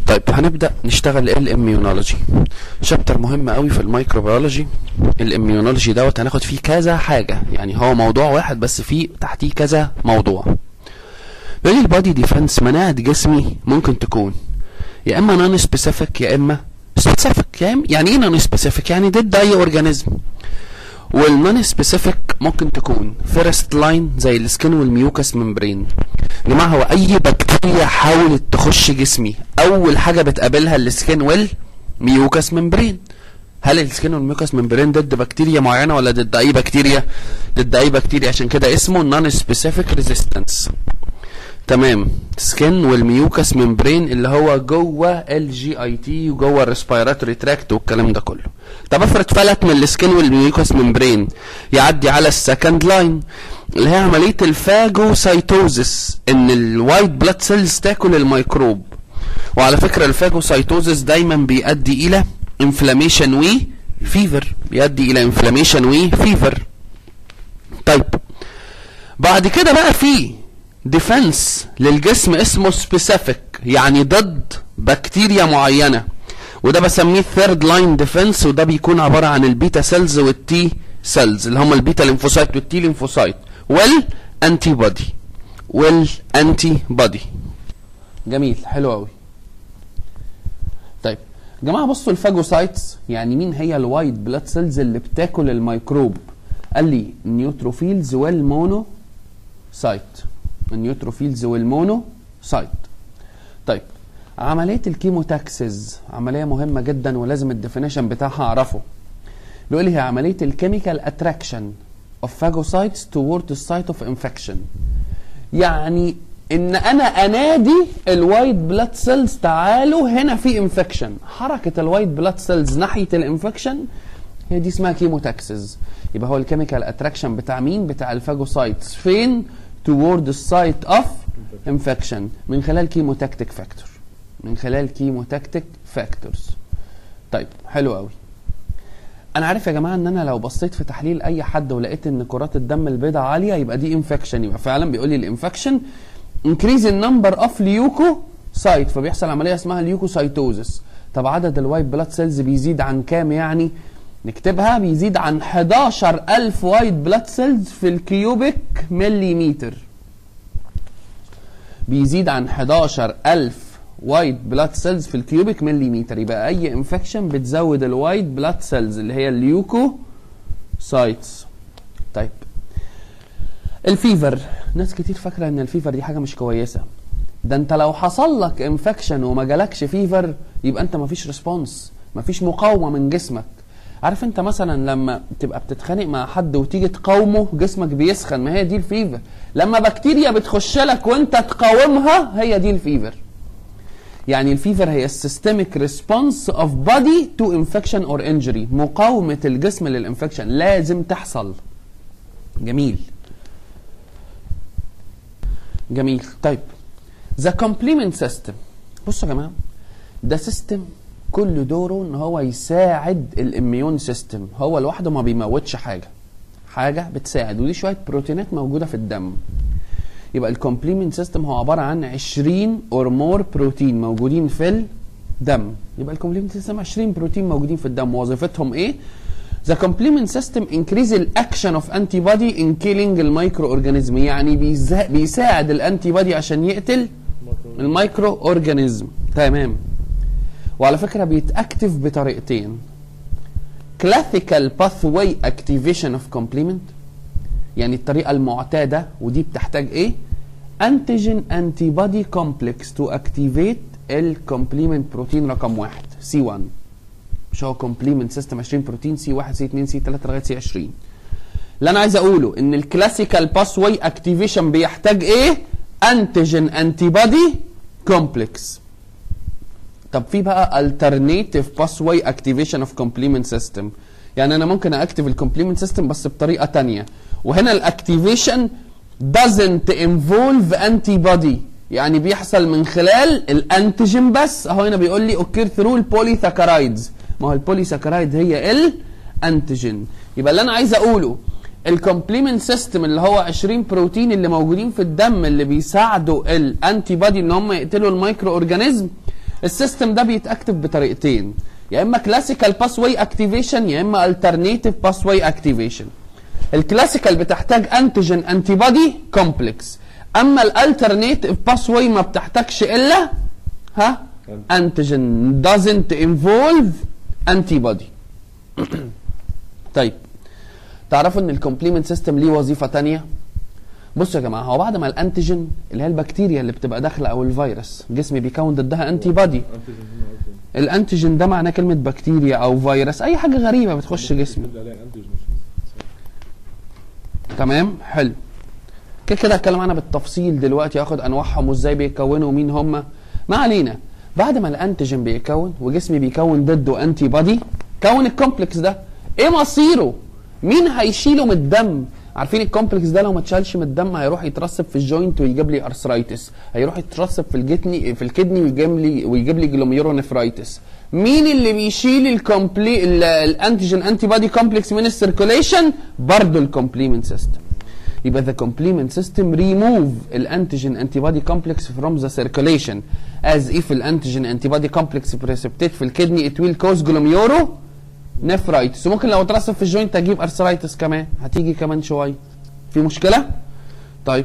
طيب هنبدا نشتغل الاميونولوجي شابتر مهم قوي في الميكروبيولوجي الاميونولوجي دوت هناخد فيه كذا حاجه يعني هو موضوع واحد بس فيه تحتيه كذا موضوع بيقول لي البادي ديفنس مناعه جسمي ممكن تكون يا اما نون سبيسيفيك يا اما سبيسيفيك يعني ايه نون سبيسيفيك يعني ضد اي اورجانيزم والنون سبيسيفيك ممكن تكون فيرست لاين زي السكين والميوكس ممبرين يا جماعه هو اي بكتيريا حاولت تخش جسمي اول حاجه بتقابلها السكين والميوكس ممبرين هل السكين والميوكس ممبرين ضد بكتيريا معينه ولا ضد اي بكتيريا ضد اي بكتيريا عشان كده اسمه نون سبيسيفيك ريزيستنس تمام سكين والميوكس ممبرين اللي هو جوه الجي اي تي وجوه الريسبيراتوري تراكت والكلام ده كله طب افرض فلت من السكين والميوكس ممبرين يعدي على السكند لاين اللي هي عمليه الفاجوسايتوزس ان الوايت بلاد سيلز تاكل الميكروب وعلى فكره الفاجوسايتوزس دايما بيؤدي الى انفلاميشن وي فيفر بيؤدي الى انفلاميشن وي فيفر طيب بعد كده بقى في ديفنس للجسم اسمه سبيسيفيك يعني ضد بكتيريا معينه وده بسميه ثيرد لاين ديفنس وده بيكون عباره عن البيتا سيلز والتي سيلز اللي هم البيتا ليمفوسايت والتي ليمفوسايت والانتي بودي والانتي بودي جميل حلو قوي طيب يا جماعه بصوا الفاجوسايتس يعني مين هي الوايت بلاد سيلز اللي بتاكل الميكروب قال لي النيوتروفيلز والمونو سايت النيوتروفيلز والمونو سايت طيب عمليه الكيموتاكسز عمليه مهمه جدا ولازم الديفينيشن بتاعها اعرفه بيقول لي هي عمليه الكيميكال اتراكشن of phagocytes toward the site of infection يعني ان انا انادي الوايت بلاد سيلز تعالوا هنا في انفكشن حركه الوايت بلاد سيلز ناحيه الانفكشن هي دي اسمها كيموتاكسز يبقى هو الكيميكال اتراكشن بتاع مين بتاع الفاجوسايتس فين toward the site of infection من خلال كيموتاكتيك فاكتور من خلال كيموتاكتيك فاكتورز طيب حلو قوي انا عارف يا جماعه ان انا لو بصيت في تحليل اي حد ولقيت ان كرات الدم البيضاء عاليه يبقى دي انفكشن يبقى فعلا بيقول لي الانفكشن increase in number of leukocyte فبيحصل عمليه اسمها ليوكوسايتوزس طب عدد الوايت بلاد سيلز بيزيد عن كام يعني نكتبها بيزيد عن 11000 وايت بلاد سيلز في الكيوبيك مليمتر بيزيد عن 11000 وايت بلاد سيلز في الكيوبيك مليمتر يبقى اي انفكشن بتزود الوايت بلاد سيلز اللي هي اليوكو سايتس طيب الفيفر ناس كتير فاكره ان الفيفر دي حاجه مش كويسه ده انت لو حصل لك انفكشن وما جالكش فيفر يبقى انت مفيش ريسبونس مفيش مقاومه من جسمك عارف انت مثلا لما تبقى بتتخانق مع حد وتيجي تقاومه جسمك بيسخن ما هي دي الفيفر لما بكتيريا بتخش لك وانت تقاومها هي دي الفيفر يعني الفيفر هي السيستميك ريسبونس اوف بادي تو انفكشن اور انجري مقاومه الجسم للانفكشن لازم تحصل جميل جميل طيب ذا كومبليمنت سيستم بصوا يا جماعه ده سيستم كل دوره ان هو يساعد الاميون سيستم هو لوحده ما بيموتش حاجه حاجه بتساعد ودي شويه بروتينات موجوده في الدم يبقى الكومبليمنت سيستم هو عباره عن 20 اور مور بروتين موجودين في الدم يبقى الكومبليمنت سيستم 20 بروتين موجودين في الدم وظيفتهم ايه The complement system increase the action of antibody in killing المايكرو اورجانيزم يعني بيساعد الانتي بودي عشان يقتل المايكرو اورجانيزم تمام وعلى فكره بيتاكتف بطريقتين classical pathway activation of complement يعني الطريقه المعتاده ودي بتحتاج ايه انتيجين انتي بودي كومبلكس تو اكتيفيت الكومبليمنت بروتين رقم واحد سي 1 مش هو كومبليمنت سيستم 20 بروتين سي 1 سي 2 سي 3 لغايه سي 20 اللي انا عايز اقوله ان الكلاسيكال باس واي اكتيفيشن بيحتاج ايه انتيجين انتي بودي كومبلكس طب في بقى alternative pathway activation of complement system يعني انا ممكن اكتف الكومبليمنت سيستم بس بطريقه تانية وهنا الاكتيفيشن doesn't involve antibody يعني بيحصل من خلال الانتيجين بس اهو هنا بيقول لي اوكير ثرو البوليثاكرايدز ما هو البوليثاكرايد هي الانتيجين يبقى اللي انا عايز اقوله الكومبليمنت سيستم اللي هو 20 بروتين اللي موجودين في الدم اللي بيساعدوا الانتي بودي ان هم يقتلوا المايكرو اورجانيزم السيستم ده بيتاكتف بطريقتين يا اما كلاسيكال باسواي اكتيفيشن يا اما الترنيتيف باسواي اكتيفيشن الكلاسيكال بتحتاج انتيجين انتي بودي كومبلكس اما الالترنيتيف باسواي ما بتحتاجش الا ها انتيجين doesn't involve انتي بودي طيب تعرفوا ان الكومبليمنت سيستم ليه وظيفه تانية بصوا يا جماعه هو بعد ما الانتيجين اللي هي البكتيريا اللي بتبقى داخله او الفيروس جسمي بيكون ضدها انتي بودي الانتيجين ده معناه كلمه بكتيريا او فيروس اي حاجه غريبه بتخش جسمي تمام حلو كده كده هتكلم عنها بالتفصيل دلوقتي هاخد انواعهم وازاي بيكونوا ومين هم ما علينا بعد ما الانتيجين بيكون وجسمي بيكون ضده انتي بودي كون الكومبلكس ده ايه مصيره مين هيشيله من الدم عارفين الكومبلكس ده لو ما اتشالش من الدم هيروح يترسب في الجوينت ويجيب لي ارثرايتس هيروح يترسب في الجتني في الكدني ويجيب لي ويجيب لي جلوميرونيفرايتس مين اللي بيشيل الكومبلي ال- الانتيجين انتي بودي كومبلكس من السيركوليشن برضه الكومبليمنت سيستم يبقى the complement system remove الانتيجين antibody complex from the circulation as if الانتيجين antibody complex precipitate في الكدني it will cause glomerulo nephritis وممكن لو اترسب في الجوينت تجيب ارثرايتس كمان هتيجي كمان شويه في مشكله طيب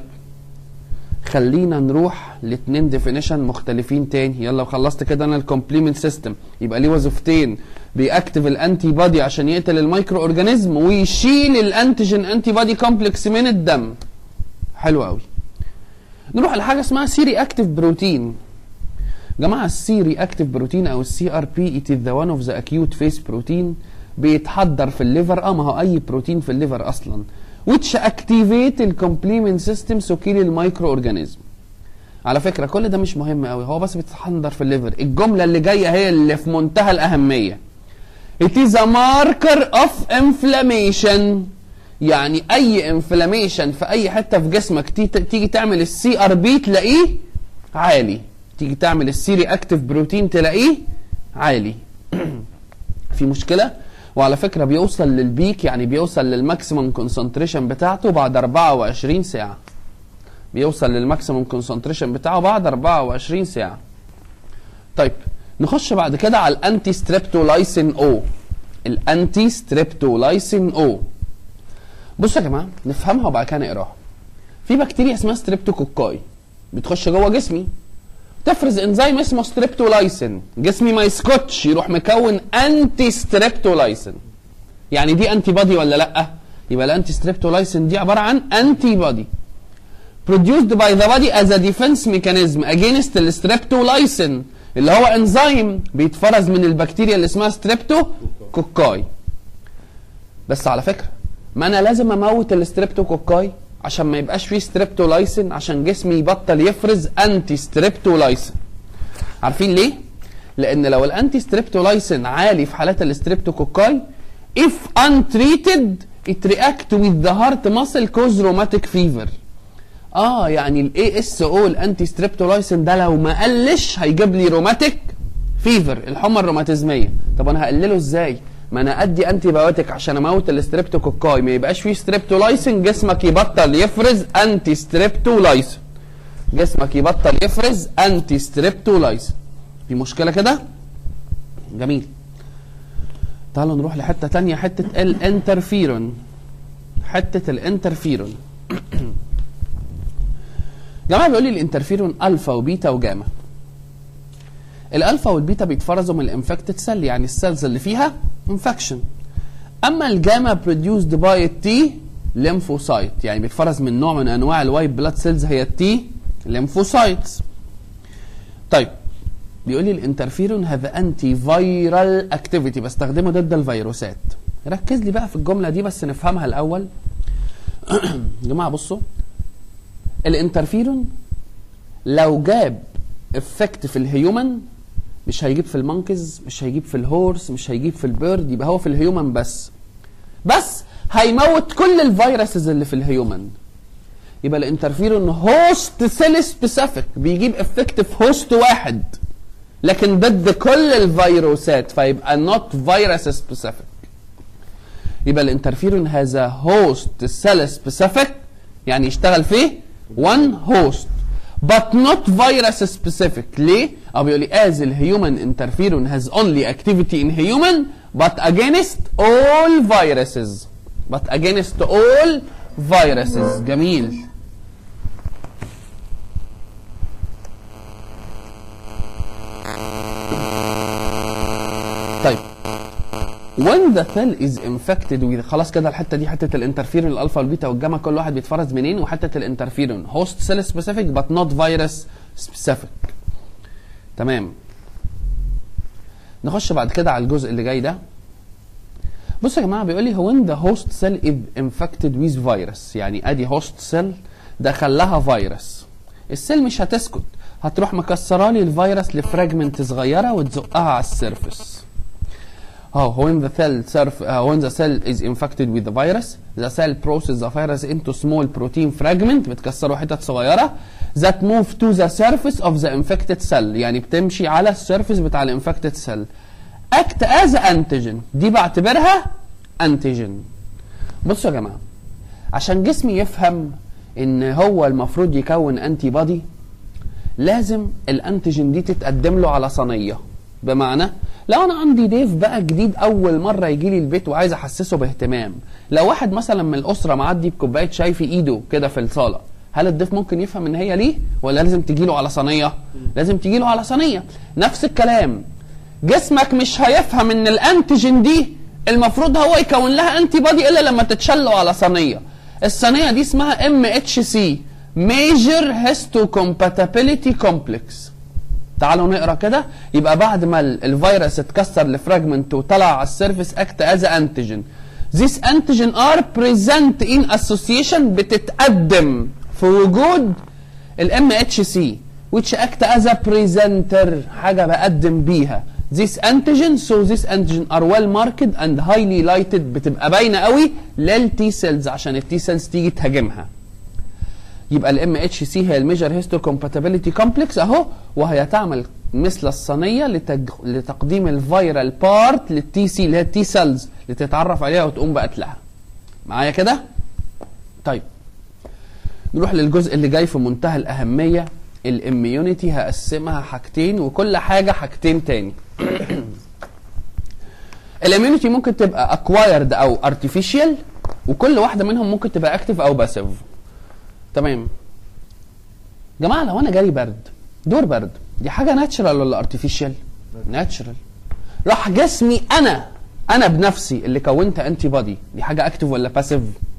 خلينا نروح لاتنين ديفينيشن مختلفين تاني يلا خلصت كده انا الكومبليمنت سيستم يبقى ليه وظيفتين بيأكتف الانتي بودي عشان يقتل الميكرو اورجانيزم ويشيل الانتيجين انتي بودي كومبلكس من الدم حلو قوي نروح لحاجه اسمها سيري اكتيف بروتين جماعه السيري اكتيف بروتين او السي ار بي it is the one of the acute phase بروتين بيتحضر في الليفر اه ما هو اي بروتين في الليفر اصلا which activate الكومبليمنت سيستم so kill الميكرو اورجانيزم على فكره كل ده مش مهم قوي هو بس بيتحضر في الليفر الجمله اللي جايه هي اللي في منتهى الاهميه It is a marker of inflammation يعني اي انفلاميشن في اي حته في جسمك تي- تيجي تعمل السي ار بي تلاقيه عالي تيجي تعمل السيري اكتيف بروتين تلاقيه عالي في مشكله وعلى فكره بيوصل للبيك يعني بيوصل للماكسيمم كونسنتريشن بتاعته بعد 24 ساعه بيوصل للماكسيمم كونسنتريشن بتاعه بعد 24 ساعه طيب نخش بعد كده على الانتي ستريبتولايسين او الانتي ستريبتولايسين او بصوا يا جماعه نفهمها وبعد كده نقراها في بكتيريا اسمها ستريبتوكوكاي بتخش جوه جسمي تفرز انزيم اسمه ستريبتولايسين جسمي ما يسكتش يروح مكون انتي ستريبتولايسين يعني دي انتي بودي ولا لا يبقى الانتي ستريبتولايسين دي عباره عن انتي بودي produced by the body as a defense mechanism against الستريبتولايسين اللي هو انزيم بيتفرز من البكتيريا اللي اسمها ستريبتو كوكاي بس على فكره ما انا لازم اموت الستريبتوكوكاي عشان ما يبقاش فيه ستريبتولايسين عشان جسمي يبطل يفرز انتي ستريبتولايسين عارفين ليه لان لو الانتي ستريبتولايسين عالي في حالات الستريبتوكوكاي if untreated it react with the heart muscle cause rheumatic fever اه يعني الاي اس او الانتي ستريبتولايسين ده لو ما قلش هيجيب لي روماتيك فيفر الحمى الروماتيزميه طب انا هقلله ازاي ما انا ادي انتي بايوتيك عشان اموت الستريبتوكوكاي ما يبقاش فيه ستريبتولايسين جسمك يبطل يفرز انتي ستريبتولايسين جسمك يبطل يفرز انتي ستريبتولايسين في مشكله كده جميل تعالوا نروح لحته تانية حته الانترفيرون حته الانترفيرون جماعه بيقول لي الانترفيرون الفا وبيتا وجاما الالفا والبيتا بيتفرزوا من الانفكتد سيل يعني السيلز اللي فيها انفكشن اما الجاما بروديوسد باي التي ليمفوسايت يعني بيتفرز من نوع من انواع الوايت بلاد سيلز هي التي ليمفوسايتس طيب بيقول لي الانترفيرون هذا انتي فايرال اكتيفيتي بستخدمه ضد الفيروسات ركز لي بقى في الجمله دي بس نفهمها الاول يا جماعه بصوا الانترفيرون لو جاب افكت في الهيومن مش هيجيب في المونكيز مش هيجيب في الهورس مش هيجيب في البيرد يبقى هو في الهيومن بس بس هيموت كل الفيروسز اللي في الهيومن يبقى الانترفيرون هوست سيل سبيسيفيك بيجيب افكت في هوست واحد لكن ضد كل الفيروسات فيبقى نوت فيروس سبيسيفيك يبقى الانترفيرون هذا هوست سيل سبيسيفيك يعني يشتغل فيه one host but not virus specific ليه؟ أو بيقول لي as the human interferon has only activity in human but against all viruses but against all viruses جميل طيب when the cell is infected with خلاص كده الحته دي حته الانترفيرون الالفا والبيتا والجاما كل واحد بيتفرز منين وحته الانترفيرون host cell specific but not virus specific تمام نخش بعد كده على الجزء اللي جاي ده بصوا يا جماعه بيقول لي هو ان the host cell is infected with virus يعني ادي host cell دخل لها فيروس السيل مش هتسكت هتروح مكسره لي الفيروس لفراجمنت صغيره وتزقها على السيرفس Oh, when the cell surf, uh, when the cell is infected with the virus, the cell processes the virus into small protein fragment بتكسره حتت صغيرة that move to the surface of the infected cell يعني بتمشي على السيرفيس بتاع الانفكتد cell act as antigen دي بعتبرها antigen بصوا يا جماعة عشان جسمي يفهم ان هو المفروض يكون انتي بودي لازم الانتيجين دي تتقدم له على صينيه بمعنى لو انا عندي ضيف بقى جديد اول مره يجي لي البيت وعايز احسسه باهتمام لو واحد مثلا من الاسره معدي بكوبايه شاي في ايده كده في الصاله هل الضيف ممكن يفهم ان هي ليه ولا لازم تجي له على صينيه لازم تجي له على صينيه نفس الكلام جسمك مش هيفهم ان الانتيجين دي المفروض هو يكون لها انتي بودي الا لما تتشله على صينيه الصينيه دي اسمها ام اتش سي ميجر هيستوكومباتيبيليتي كومبلكس تعالوا نقرا كده يبقى بعد ما ال- الفيروس اتكسر لفراجمنت وطلع على السيرفيس اكت از انتيجين These antigen are present in association بتتقدم في وجود الام اتش سي which act as a presenter حاجه بقدم بيها These antigens so these antigen are well marked and highly lighted بتبقى باينه قوي للتي سيلز عشان التي سيلز تيجي تهاجمها يبقى الام اتش سي هي الميجر هيستو كومباتيبيليتي كومبلكس اهو وهي تعمل مثل الصينيه لتج... لتقديم الفيرال بارت للتي سي اللي هي التي سيلز لتتعرف عليها وتقوم بقتلها معايا كده طيب نروح للجزء اللي جاي في منتهى الاهميه الاميونيتي هقسمها حاجتين وكل حاجه حاجتين تاني الاميونيتي ممكن تبقى اكوايرد او ارتفيشال وكل واحده منهم ممكن تبقى اكتف او باسيف تمام جماعه لو انا جالي برد دور برد دي حاجه ناتشرال ولا ارتفيشال ناتشرال راح جسمي انا انا بنفسي اللي كونت انتي بودي دي حاجه اكتف ولا باسيف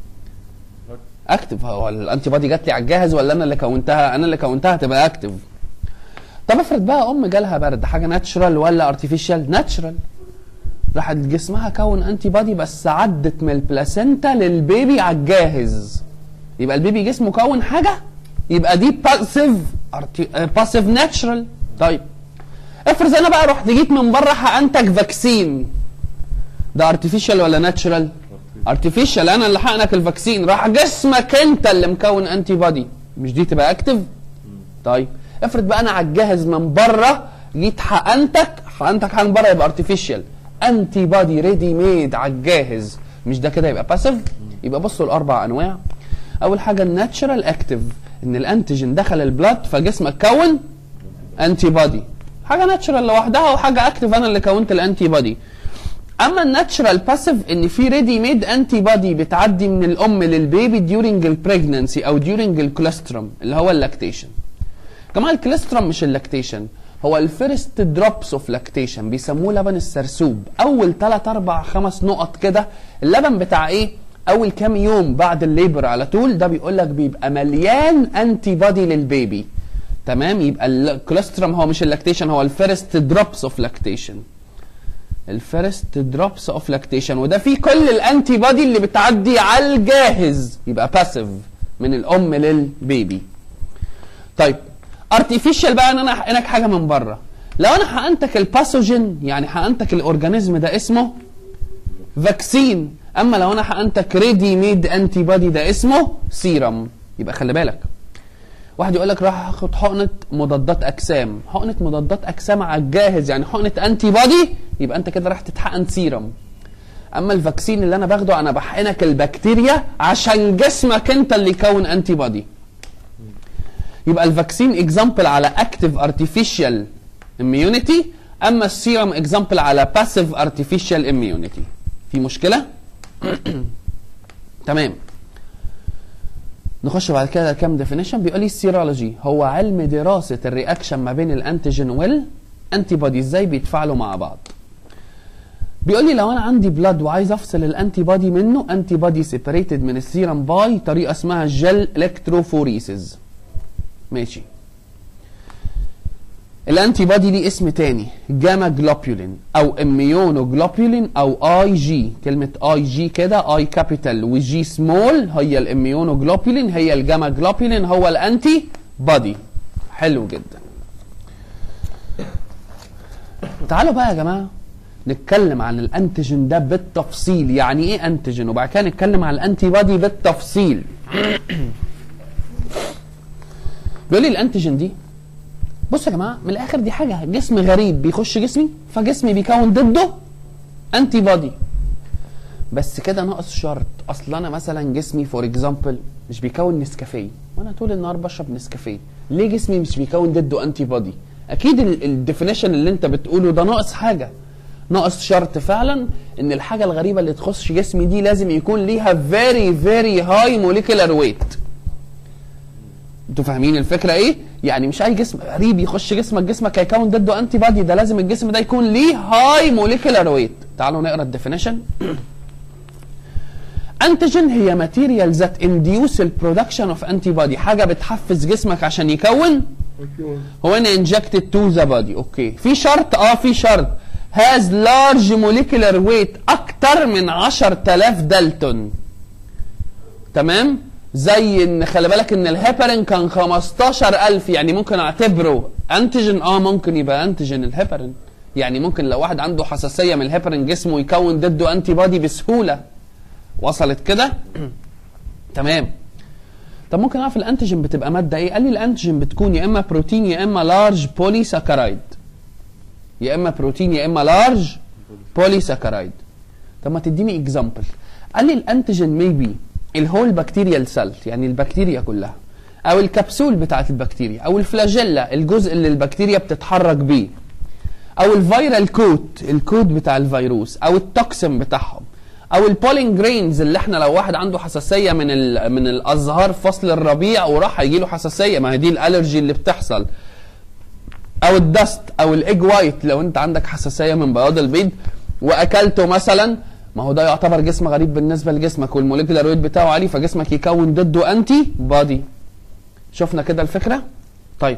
اكتف هو الانتي بودي جات لي على الجاهز ولا انا اللي كونتها انا اللي كونتها تبقى اكتف طب افرض بقى ام جالها برد حاجه ناتشرال ولا ارتفيشال ناتشرال راحت جسمها كون انتي بودي بس عدت من البلاسينتا للبيبي على الجاهز يبقى البيبي جسمه كون حاجه يبقى دي باسيف باسيف ناتشرال طيب افرض انا بقى رحت جيت من بره هانتج فاكسين ده ارتفيشال ولا ناتشرال ارتفيشال انا اللي حقنك الفاكسين راح جسمك انت اللي مكون انتي بودي مش دي تبقى اكتف طيب افرض بقى انا على الجاهز من بره جيت حقنتك حقنتك من بره يبقى ارتفيشال انتي بودي ريدي ميد على الجاهز مش ده كده يبقى باسيف يبقى بصوا الاربع انواع اول حاجه الناتشرال اكتف ان الانتيجين دخل البلاد فجسمك كون انتي بودي حاجه ناتشرال لوحدها وحاجه اكتف انا اللي كونت الانتي بودي اما الناتشرال باسيف ان في ريدي ميد انتي بودي بتعدي من الام للبيبي ديورنج البريجننسي او ديورنج الكوليسترم اللي هو اللاكتيشن كمان الكوليسترم مش اللاكتيشن هو الفيرست دروبس اوف لاكتيشن بيسموه لبن السرسوب اول 3 4 5 نقط كده اللبن بتاع ايه اول كام يوم بعد الليبر على طول ده بيقول لك بيبقى مليان انتي بودي للبيبي تمام يبقى الكوليسترم هو مش اللاكتيشن هو الفيرست دروبس اوف لاكتيشن الفيرست دروبس اوف لاكتيشن وده فيه كل الانتي بودي اللي بتعدي على الجاهز يبقى باسيف من الام للبيبي طيب ارتفيشال بقى ان انا احقنك حاجه من بره لو انا حقنتك الباثوجين يعني حقنتك الاورجانيزم ده اسمه فاكسين اما لو انا حقنتك ريدي ميد انتي بودي ده اسمه سيرم يبقى خلي بالك واحد يقول لك راح اخد حقنه مضادات اجسام حقنه مضادات اجسام على الجاهز يعني حقنه انتي بودي يبقى انت كده راح تتحقن سيرم اما الفاكسين اللي انا باخده انا بحقنك البكتيريا عشان جسمك انت اللي يكون انتي بودي يبقى الفاكسين اكزامبل على اكتيف ارتفيشال اميونيتي اما السيرم اكزامبل على باسيف ارتفيشال اميونيتي في مشكله تمام نخش بعد كده كام ديفينيشن بيقول لي السيرولوجي هو علم دراسه الرياكشن ما بين الانتيجين والانتي بودي ازاي بيتفاعلوا مع بعض بيقول لي لو انا عندي بلاد وعايز افصل الانتي بودي منه انتي بودي سيبريتد من السيرم باي طريقه اسمها الجل الكتروفوريسز ماشي الانتي بودي ليه اسم تاني جاما جلوبولين او اميونو جلوبولين او اي جي كلمه اي جي كده اي كابيتال وجي سمول هي الاميونو جلوبولين هي الجاما جلوبولين هو الانتي بودي حلو جدا تعالوا بقى يا جماعه نتكلم عن الانتيجين ده بالتفصيل يعني ايه انتيجين وبعد كده نتكلم عن الانتي بودي بالتفصيل بيقول لي الانتيجين دي بصوا يا جماعه من الاخر دي حاجه جسم غريب بيخش جسمي فجسمي بيكون ضده انتي بودي بس كده ناقص شرط اصل انا مثلا جسمي فور اكزامبل مش بيكون نسكافيه وانا طول النهار بشرب نسكافيه ليه جسمي مش بيكون ضده انتي بودي اكيد الديفينيشن اللي انت بتقوله ده ناقص حاجه ناقص شرط فعلا ان الحاجه الغريبه اللي تخش جسمي دي لازم يكون ليها فيري فيري هاي موليكولار ويت انتوا فاهمين الفكره ايه يعني مش اي جسم غريب يخش جسمك جسمك هيكون ضده انتي بادي ده لازم الجسم ده يكون ليه هاي موليكولار ويت تعالوا نقرا الديفينيشن انتيجين هي ماتيريال ذات انديوس البرودكشن اوف انتي بادي حاجه بتحفز جسمك عشان يكون هو ان انجكتد تو ذا بادي اوكي في شرط اه في شرط هاز لارج موليكولار ويت اكتر من 10000 دالتون تمام زي ان خلي بالك ان الهيبرين كان 15000 يعني ممكن اعتبره انتيجين اه ممكن يبقى انتيجين الهيبرين يعني ممكن لو واحد عنده حساسيه من الهيبرين جسمه يكون ضده انتي بادي بسهوله وصلت كده تمام طب ممكن اعرف الانتيجين بتبقى ماده ايه قال لي الانتيجين بتكون يا اما بروتين يا اما لارج بولي ساكرايد يا اما بروتين يا اما لارج بولي ساكرايد طب ما تديني اكزامبل قال لي الانتيجين ميبي الهول بكتيريال سيل يعني البكتيريا كلها او الكبسول بتاعت البكتيريا او الفلاجيلا الجزء اللي البكتيريا بتتحرك بيه او الفيرال كوت الكود بتاع الفيروس او التوكسين بتاعهم او البولين جرينز اللي احنا لو واحد عنده حساسيه من ال من الازهار في فصل الربيع وراح هيجي له حساسيه ما هي دي الالرجي اللي بتحصل او الدست او الايج وايت لو انت عندك حساسيه من بياض البيض واكلته مثلا ما هو ده يعتبر جسم غريب بالنسبه لجسمك والموليكولار ويت بتاعه عالي فجسمك يكون ضده انتي بادي شفنا كده الفكره طيب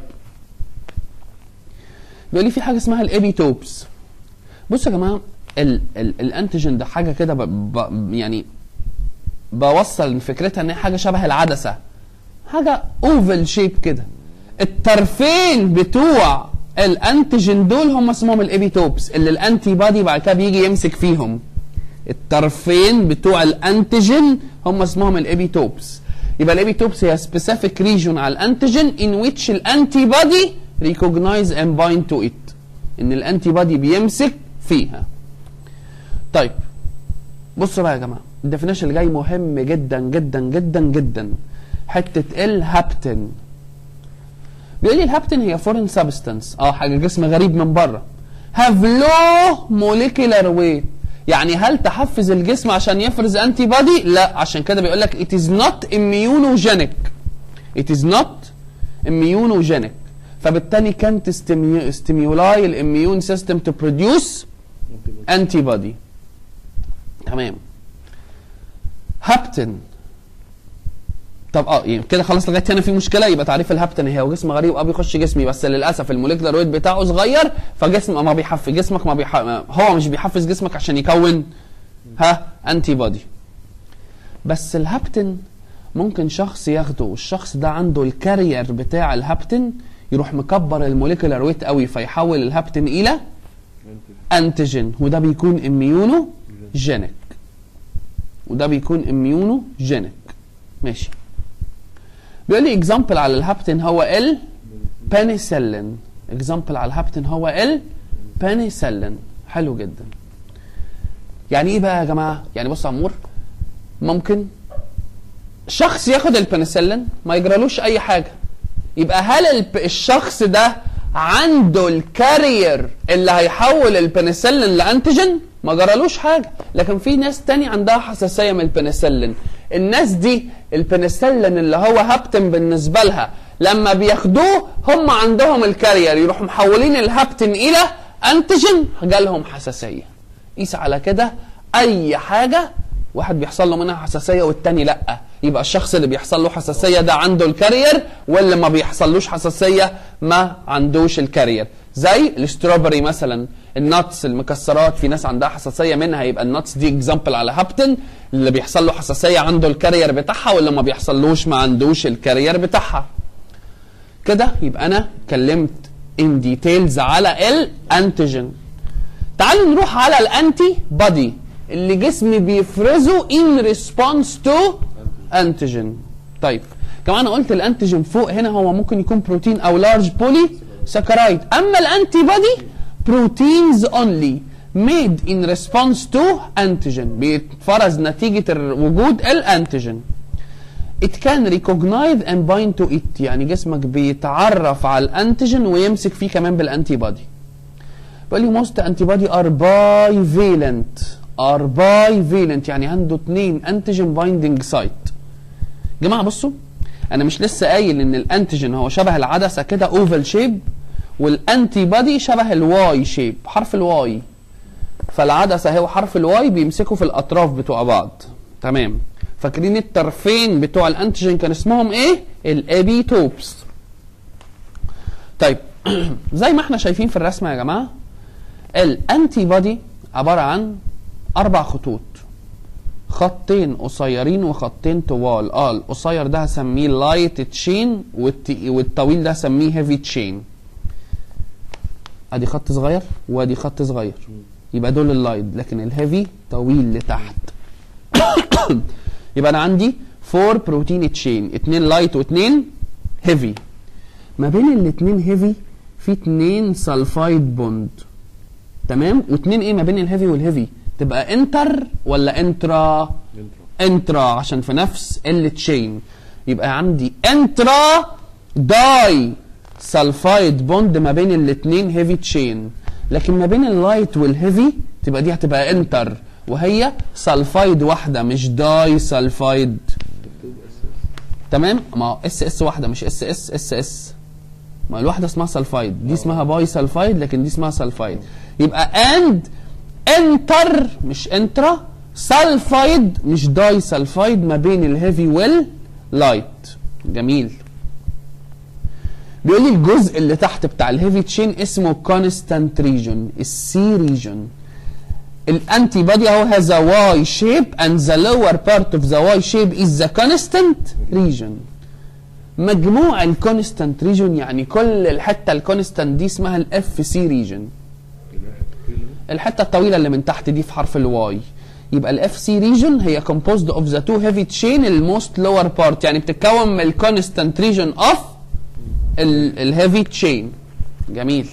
بيقول لي في حاجه اسمها الابيتوبس بصوا يا جماعه ال ال الانتيجين ده حاجه كده ب- ب- يعني بوصل فكرتها ان هي حاجه شبه العدسه حاجه اوفل شيب كده الطرفين بتوع الانتيجين دول هم اسمهم الابيتوبس اللي الانتي بادي بعد كده بيجي يمسك فيهم الطرفين بتوع الانتيجين هم اسمهم الابيتوبس يبقى الابيتوبس هي specific region على الانتيجين in which الانتي بادي recognize and bind to it ان الانتي بادي بيمسك فيها طيب بصوا بقى يا جماعه الديفينيشن اللي جاي مهم جدا جدا جدا جدا حته الهابتن بيقول لي الهابتن هي فورين سبستانس اه حاجه جسم غريب من بره هاف لو موليكولار ويت يعني هل تحفز الجسم عشان يفرز انتي بادي لا عشان كده بيقول لك it is not immunogenic it is not immunogenic فبالتالي كانت ستيميولاي الاميون سيستم تو بروديوس انتي بادي تمام هابتن طب اه يعني كده خلاص لغايه هنا في مشكله يبقى تعريف الهابتن هي وجسم غريب اه بيخش جسمي بس للاسف الموليكولار ويت بتاعه صغير فجسم ما بيحفز جسمك ما بيح... هو مش بيحفز جسمك عشان يكون ها انتي بادي بس الهابتن ممكن شخص ياخده والشخص ده عنده الكارير بتاع الهابتن يروح مكبر الموليكولار ويت قوي فيحول الهابتن الى انتيجين وده بيكون اميونو جينيك وده بيكون اميونو جينيك ماشي بيقول لي اكزامبل على الهابتن هو ال بنسلين اكزامبل على الهابتن هو ال بنسلين حلو جدا يعني ايه بقى يا جماعه يعني بص يا عمور ممكن شخص ياخد البنسلين ما يجرالوش اي حاجه يبقى هل الب- الشخص ده عنده الكارير اللي هيحول البنسلين لانتيجين ما جرالوش حاجه لكن في ناس تاني عندها حساسيه من البنسلين الناس دي البنسلين اللي هو هابتن بالنسبه لها لما بياخدوه هم عندهم الكارير يروحوا محولين الهابتن الى انتيجين جالهم حساسيه قيس على كده اي حاجه واحد بيحصل له منها حساسيه والتاني لا يبقى الشخص اللي بيحصل له حساسيه ده عنده الكارير واللي ما بيحصلوش حساسيه ما عندوش الكارير زي الاستروبري مثلا الناتس المكسرات في ناس عندها حساسيه منها يبقى الناتس دي اكزامبل على هابتن اللي بيحصل له حساسيه عنده الكارير بتاعها واللي ما بيحصلوش ما عندوش الكارير بتاعها كده يبقى انا اتكلمت ان ديتيلز على الانتيجين تعالوا نروح على الانتي بودي اللي جسمي بيفرزه ان ريسبونس تو انتيجين طيب كمان انا قلت الانتيجين فوق هنا هو ممكن يكون بروتين او لارج بولي ساكرايد اما الانتي بودي بروتينز اونلي ميد ان ريسبونس تو انتيجين بيتفرز نتيجه ال- وجود الانتيجين it can recognize and bind to it يعني جسمك بيتعرف على الانتيجين ويمسك فيه كمان بالانتي بودي بيقول لي most antibody are bivalent are bivalent يعني عنده اتنين انتيجين بايندنج سايت جماعه بصوا انا مش لسه قايل ان الانتيجين هو شبه العدسه كده اوفال شيب والانتي بودي شبه الواي شيب حرف الواي فالعدسه هي وحرف الواي بيمسكوا في الاطراف بتوع بعض تمام فاكرين الطرفين بتوع الانتيجين كان اسمهم ايه الابيتوبس طيب زي ما احنا شايفين في الرسمه يا جماعه الانتي بودي عباره عن اربع خطوط خطين قصيرين وخطين طوال اه القصير ده هسميه لايت تشين والطويل ده هسميه هيفي تشين ادي خط صغير وادي خط صغير يبقى دول اللايت لكن الهيفي طويل لتحت يبقى انا عندي 4 بروتين تشين اتنين لايت واتنين هيفي ما بين الاتنين هيفي في اتنين سلفايد بوند تمام واتنين ايه ما بين الهيفي والهيفي تبقى انتر ولا انترا انترا عشان في نفس التشين يبقى عندي انترا داي سلفايد بوند ما بين الاتنين هيفي تشين لكن ما بين اللايت والهيفي تبقى دي هتبقى انتر وهي سلفايد واحده مش داي سلفايد تمام ما هو اس اس واحده مش اس اس اس اس ما الواحده اسمها سلفايد دي اسمها باي سلفايد لكن دي اسمها سلفايد يبقى اند انتر مش انترا سلفايد مش داي سلفايد ما بين الهيفي واللايت جميل بيقول لي الجزء اللي تحت بتاع الهيفي تشين اسمه كونستانت ريجون السي ريجون الانتي بودي اهو has a Y shape and the lower part of the Y shape is the constant region مجموع الكونستانت ريجون يعني كل الحته الكونستانت دي اسمها الاف سي ريجون الحته الطويله اللي من تحت دي في حرف الواي يبقى الاف سي ريجون هي composed of the two heavy chain الموست lower part يعني بتتكون من الكونستانت ريجون اوف الهيفي تشين جميل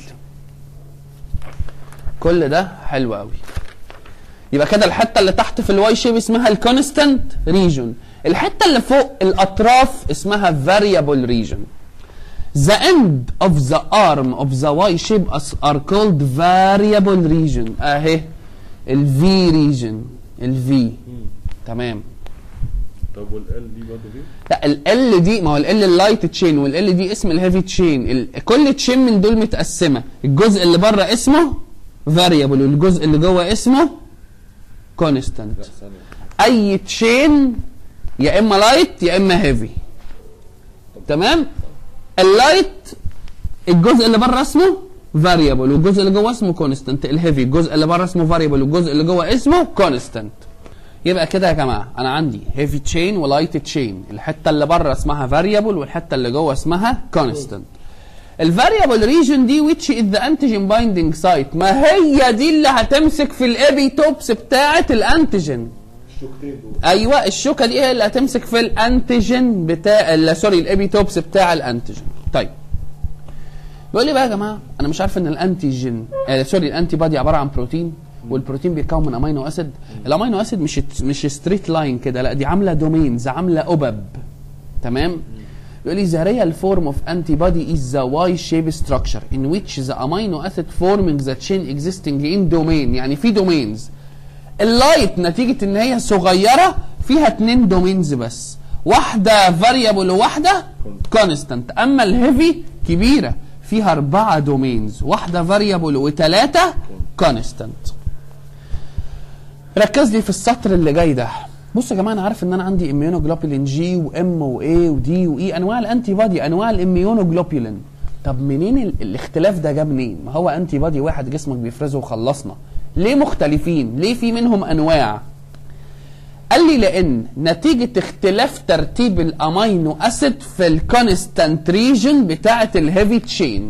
كل ده حلو قوي يبقى كده الحته اللي تحت في الواي شيب اسمها الكونستانت ريجون الحته اللي فوق الاطراف اسمها variable region The end of the arm of the Y shape as- are called variable region اهي ال V region ال V تمام طب والال دي برضه دي لا ال L دي ما هو ال L اللايت تشين وال L دي اسم الهيفي تشين ال- كل تشين من دول متقسمه الجزء اللي بره اسمه variable والجزء اللي جوه اسمه constant لا ثانية اي تشين يا اما لايت يا اما هيفي تمام اللايت الجزء اللي بره اسمه فاريبل والجزء اللي جوه اسمه كونستانت الهيفي الجزء اللي بره اسمه فاريبل والجزء اللي جوه اسمه كونستانت يبقى كده يا جماعه انا عندي هيفي تشين ولايت تشين الحته اللي بره اسمها فاريبل والحته اللي جوه اسمها كونستانت الفاريبل ريجن دي which is the antigen binding site ما هي دي اللي هتمسك في الابيتوبس بتاعه الانتيجين الشوكتين دول ايوه الشوكه دي هي اللي هتمسك في الانتيجين بتاع لا سوري الابيتوبس بتاع الانتيجين طيب بيقول لي بقى يا جماعه انا مش عارف ان الانتيجين آه سوري الانتي بادي عباره عن بروتين والبروتين بيتكون من امينو اسيد الامينو اسيد مش مش ستريت لاين كده لا دي عامله دومينز عامله أبب تمام يقول لي the real form of antibody is the Y shape structure in which the amino acid forming the chain existing in domain يعني في domains اللايت نتيجة ان هي صغيرة فيها اتنين دومينز بس واحدة فاريبل وواحدة كونستانت اما الهيفي كبيرة فيها اربعة دومينز واحدة فاريبل وتلاتة كونستانت ركز لي في السطر اللي جاي ده بص يا جماعه انا عارف ان انا عندي اميونوجلوبولين جي وام واي ودي واي انواع الانتي بادي انواع الاميونوجلوبولين طب منين ال- الاختلاف ده جه منين ما هو انتي بادي واحد جسمك بيفرزه وخلصنا ليه مختلفين ليه في منهم انواع قال لي لان نتيجه اختلاف ترتيب الامينو اسيد في الكونستانت ريجن بتاعه الهيفي تشين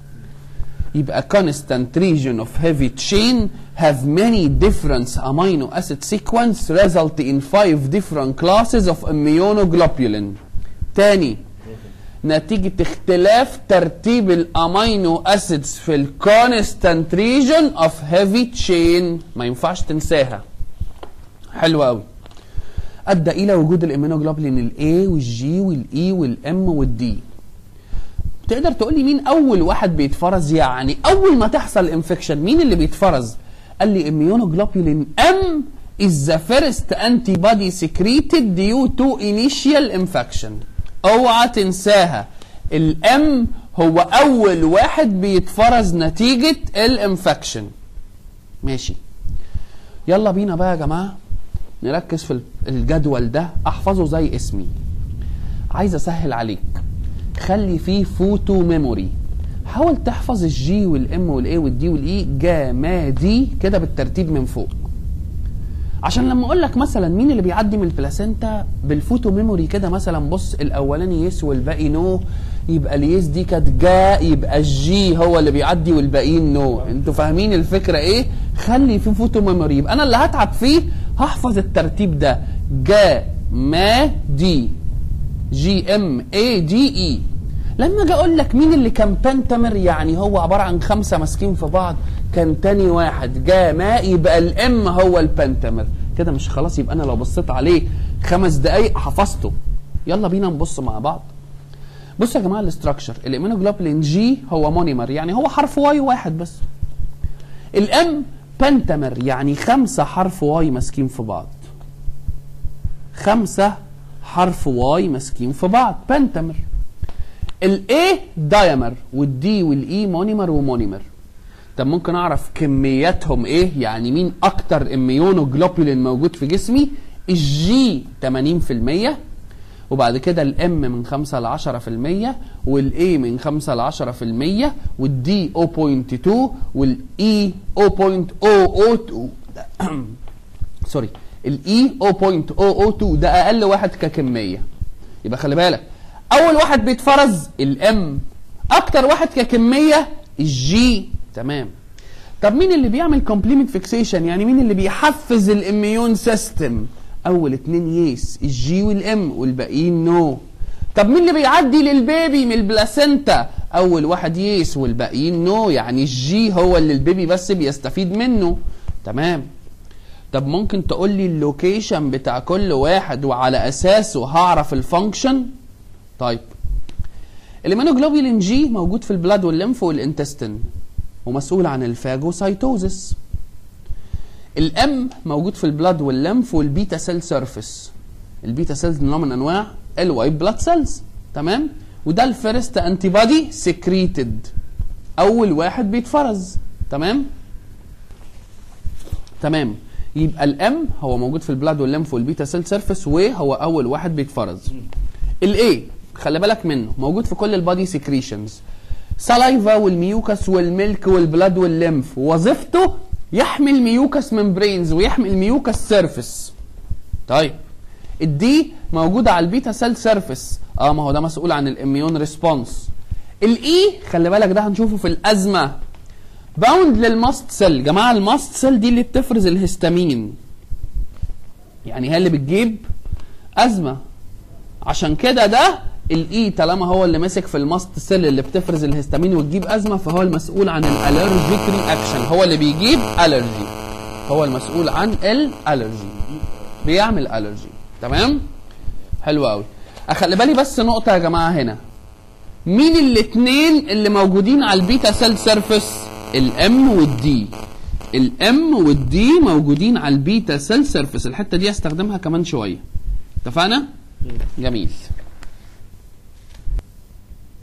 يبقى constant region of heavy chain have many different amino acid sequence result in five different classes of immunoglobulin تاني نتيجة اختلاف ترتيب الامينو اسيدز في الكونستانت ريجن اوف هيفي تشين ما ينفعش تنساها حلو قوي ادى الى وجود الاميونوجلوبولين الاي والجي والاي والام والدي تقدر تقول لي مين اول واحد بيتفرز يعني اول ما تحصل انفكشن مين اللي بيتفرز قال لي immunoglobulin M is the first antibody secreted due to initial infection اوعى تنساها الام هو اول واحد بيتفرز نتيجة الانفكشن ماشي يلا بينا بقى يا جماعة نركز في الجدول ده احفظه زي اسمي عايز اسهل عليك خلي فيه فوتو ميموري حاول تحفظ الجي والام والاي والدي والاي جمادي كده بالترتيب من فوق عشان لما اقول لك مثلا مين اللي بيعدي من البلاسينتا بالفوتو ميموري كده مثلا بص الاولاني يس والباقي نو يبقى اليس دي كانت جا يبقى الجي هو اللي بيعدي والباقيين نو انتوا فاهمين الفكره ايه خلي في فوتو ميموري يبقى انا اللي هتعب فيه هحفظ الترتيب ده جا ما دي جي ام اي دي اي لما اجي اقول لك مين اللي كان بنتمر يعني هو عباره عن خمسه ماسكين في بعض كان تاني واحد جا ما يبقى الام هو البنتمر كده مش خلاص يبقى انا لو بصيت عليه خمس دقايق حفظته يلا بينا نبص مع بعض بصوا يا جماعه الاستراكشر الامينوجلوبولين جي هو مونيمر يعني هو حرف واي واحد بس الام بنتمر يعني خمسه حرف واي ماسكين في بعض خمسه حرف واي ماسكين في بعض بنتمر الاي دايمر والدي والاي مونيمر ومونيمر طب ممكن اعرف كمياتهم ايه يعني مين اكتر اميونوجلوبولين موجود في جسمي الجي 80% وبعد كده الام من 5 ل 10% والاي من 5 ل 10% والدي 0.2 والاي 0.002 سوري الاي 0.002 ده اقل واحد ككميه يبقى خلي بالك اول واحد بيتفرز الام اكتر واحد ككميه الجي تمام طب مين اللي بيعمل كومبليمنت فيكسيشن يعني مين اللي بيحفز الاميون سيستم اول اتنين يس الجي والام والباقيين نو طب مين اللي بيعدي للبيبي من البلاسينتا اول واحد يس والباقيين نو يعني الجي هو اللي البيبي بس بيستفيد منه تمام طب ممكن تقول لي اللوكيشن بتاع كل واحد وعلى اساسه هعرف الفانكشن طيب الامينوجلوبولين جي موجود في البلاد والليمف والانتستين ومسؤول عن الفاجوسايتوزس الام موجود في البلاد والليمف والبيتا سيل سيرفيس البيتا سيلز نوع من انواع الوايت بلاد سيلز تمام وده الفيرست انتي بادي سكريتد اول واحد بيتفرز تمام تمام يبقى الام هو موجود في البلاد والليمف والبيتا سيل سيرفيس وهو اول واحد بيتفرز الاي خلي بالك منه موجود في كل البادي سكريشنز سلايفا والميوكس والميلك والبلاد والليمف وظيفته يحمل ميوكس ممبرينز ويحمل ميوكس سيرفيس طيب الدي موجود على البيتا سيل سيرفيس اه ما هو ده مسؤول عن الاميون ريسبونس الاي خلي بالك ده هنشوفه في الازمه باوند للماست سيل جماعه الماست سيل دي اللي بتفرز الهستامين يعني هي اللي بتجيب ازمه عشان كده ده الاي طالما هو اللي ماسك في الماست سيل اللي بتفرز الهستامين وتجيب ازمه فهو المسؤول عن الالرجيك رياكشن هو اللي بيجيب الرجي هو المسؤول عن الالرجي بيعمل الرجي تمام حلو قوي اخلي بالي بس نقطه يا جماعه هنا مين الاثنين اللي موجودين على البيتا سيل سيرفيس الام والدي الام والدي موجودين على البيتا سيل سيرفيس الحته دي هستخدمها كمان شويه اتفقنا جميل